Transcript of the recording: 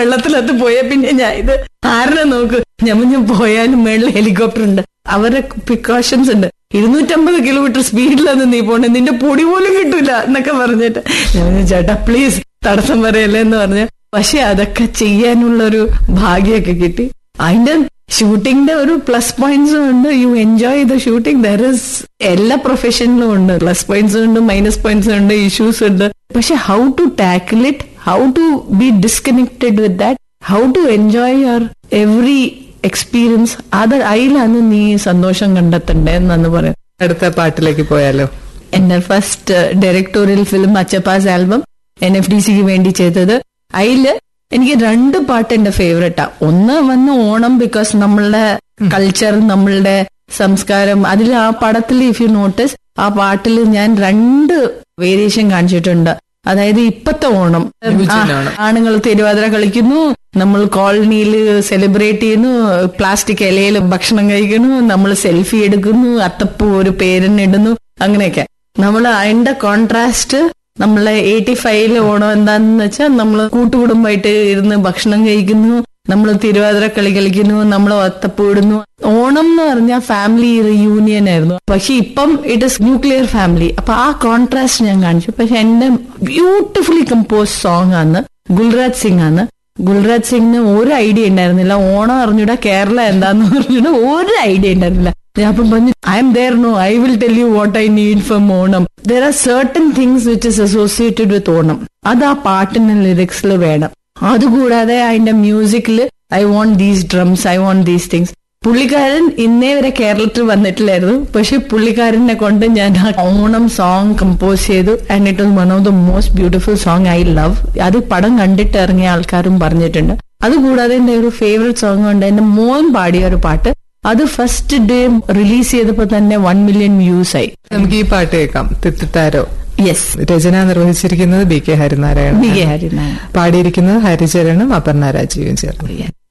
വെള്ളത്തിലത്ത് പോയ പിന്നെ ഞാൻ ഇത് ആരനെ നോക്ക് ഞമ്മഞ്ഞ പോയാലും മേളിൽ ഹെലികോപ്റ്റർ ഉണ്ട് അവരെ പ്രിക്കോഷൻസ് ഉണ്ട് ഇരുന്നൂറ്റമ്പത് കിലോമീറ്റർ സ്പീഡിലാണ് നീ പോണേ നിന്റെ പൊടി പോലും കിട്ടൂല എന്നൊക്കെ പറഞ്ഞിട്ട് ഞാൻ പറഞ്ഞു, ചേട്ടാ പ്ലീസ് തടസ്സം പറയല്ലേ എന്ന് പറഞ്ഞു പക്ഷെ അതൊക്കെ ചെയ്യാനുള്ള ഒരു ഭാഗ്യമൊക്കെ കിട്ടി അതിന്റെ ഷൂട്ടിങ്ങിന്റെ ഒരു പ്ലസ് പോയിന്റ്സും ഉണ്ട് you enjoy the shooting there is എല്ലാ പ്രൊഫഷനിലും ഉണ്ട് പ്ലസ് പോയിന്റ്സും ഉണ്ട് മൈനസ് പോയിന്റ്സും ഉണ്ട് ഇഷ്യൂസ് ഉണ്ട് പക്ഷെ how to tackle it how to be disconnected with that how to enjoy your every experience അത് അതിലാണ് നീ സന്തോഷം കണ്ടെത്തണ്ടേ എന്നാണ് പറയാം അടുത്ത പാട്ടിലേക്ക് പോയാലോ എന്റെ first directorial film Achappas album N F D സിക്ക് വേണ്ടി ചെയ്തത് അതില് എനിക്ക് രണ്ട് പാട്ട് എന്റെ ഫേവറേറ്റാ ഒന്ന് വന്ന് ഓണം ബിക്കോസ് നമ്മളുടെ കൾച്ചർ നമ്മളുടെ സംസ്കാരം അതിൽ ആ പടത്തിൽ ഇഫ് യു നോട്ടീസ് ആ പാട്ടിൽ ഞാൻ രണ്ട് വേരിയേഷൻ കാണിച്ചിട്ടുണ്ട് അതായത് ഇപ്പത്തെ ഓണം യുവജനോണം. ആണുങ്ങൾ തിരുവാതിര കളിക്കുന്നു നമ്മൾ കോളനിയിൽ സെലിബ്രേറ്റ് ചെയ്യുന്നു പ്ലാസ്റ്റിക് ഇലയിൽ ഭക്ഷണം കഴിക്കുന്നു നമ്മൾ സെൽഫി എടുക്കുന്നു അത്തപ്പൂ ഒരു പേരിനിടുന്നു അങ്ങനെയൊക്കെ നമ്മൾ അതിന്റെ കോൺട്രാസ്റ്റ് നമ്മളെ എയ്റ്റി ഫൈവില് ഓണം എന്താന്ന് വെച്ചാൽ നമ്മൾ കൂട്ടുകുടുംബമായിട്ട് ഇരുന്ന് ഭക്ഷണം കഴിക്കുന്നു നമ്മൾ തിരുവാതിര കളി കളിക്കുന്നു നമ്മൾ ഒത്തപ്പൂ ഇടുന്നു ഓണം എന്ന് പറഞ്ഞാൽ ഫാമിലി റിയൂണിയൻ ആയിരുന്നു പക്ഷെ ഇപ്പം ഇറ്റ് ഇസ് ന്യൂക്ലിയർ ഫാമിലി അപ്പൊ ആ കോൺട്രാസ്റ്റ് ഞാൻ കാണിച്ചു പക്ഷെ എന്റെ ബ്യൂട്ടിഫുള്ളി കമ്പോസ് സോങ് ആണ് ഗുൽരാജ് സിംഗ് ആണ് ഗുൽരാജ് സിംഗിന് ഒരു ഐഡിയ ഉണ്ടായിരുന്നില്ല ഓണം അറിഞ്ഞൂടാ കേരള എന്താന്ന് പറഞ്ഞൂടാ ഒരു ഐഡിയ ഉണ്ടായിരുന്നില്ല ഞാൻ അപ്പം പറഞ്ഞു I am there no I will tell you what I need from Onam there are certain things which is associated with Onam അത് ആ പാട്ടിന്റെ ലിറിക്സിൽ വേണം അതുകൂടാതെ അതിന്റെ മ്യൂസിക്കിൽ I want these drums I want these things പുള്ളിക്കാരൻ ഇന്നേ വരെ കേരളത്തിൽ വന്നിട്ടില്ലായിരുന്നു പക്ഷെ പുള്ളിക്കാരനെ കൊണ്ട് ഞാൻ ആ ഓണം സോങ് കമ്പോസ് ചെയ്തു and it was one of the most beautiful song I love അത് പടം കണ്ടിട്ട് ഇറങ്ങിയ ആൾക്കാരും പറഞ്ഞിട്ടുണ്ട് അതുകൂടാതെ എന്റെ ഒരു ഫേവറേറ്റ് സോങ് ഉണ്ട് എന്റെ മോൻ പാടിയ ഒരു പാട്ട് അത് ഫസ്റ്റ് ഡേ റിലീസ് ചെയ്തപ്പോ തന്നെ വൺ മില്യൺ വ്യൂസ് ആയി നമുക്ക് ഈ പാട്ട് കേൾക്കാം തിത്തിത്താരോ യെസ് രചന നിർവഹിച്ചിരിക്കുന്നത് B K Harinarayanan B K Harinarayanan പാടിയിരിക്കുന്നത് ഹരിചരണും അപർണ രാജീവും ചേർന്നു